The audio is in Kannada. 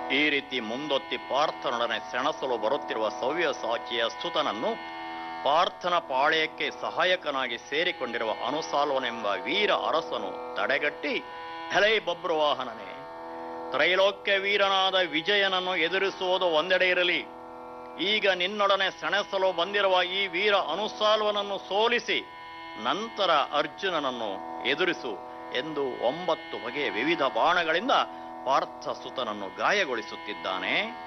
ಈ ರೀತಿ ಮುಂದೊತ್ತಿ ಪಾರ್ಥನೊಡನೆ ಸೆಣಸಲು ಬರುತ್ತಿರುವ ಸವ್ಯಸಾಚಿಯ ಸ್ತುತನನ್ನು ಪಾರ್ಥನ ಪಾಳ್ಯಕ್ಕೆ ಸಹಾಯಕನಾಗಿ ಸೇರಿಕೊಂಡಿರುವ ಅನುಸಾಲ್ವನೆಂಬ ವೀರ ಅರಸನು ತಡೆಗಟ್ಟಿ ಹೆಲೈ ಬಬ್ರುವಾಹನನೇ ತ್ರೈಲೋಕ್ಯ ವೀರನಾದ ವಿಜಯನನ್ನು ಎದುರಿಸುವುದು ಒಂದೆಡೆ ಇರಲಿ ಈಗ ನಿನ್ನೊಡನೆ ಸೆಣಸಲು ಬಂದಿರುವ ಈ ವೀರ ಅನುಸಾಲ್ವನನ್ನು ಸೋಲಿಸಿ ನಂತರ ಅರ್ಜುನನನ್ನು ಎದುರಿಸು ಎಂದು ಒಂಬತ್ತು ಬಗೆಯ ವಿವಿಧ ಬಾಣಗಳಿಂದ ಪಾರ್ಥ ಸುತನನ್ನು ಗಾಯಗೊಳಿಸುತ್ತಿದ್ದಾನೆ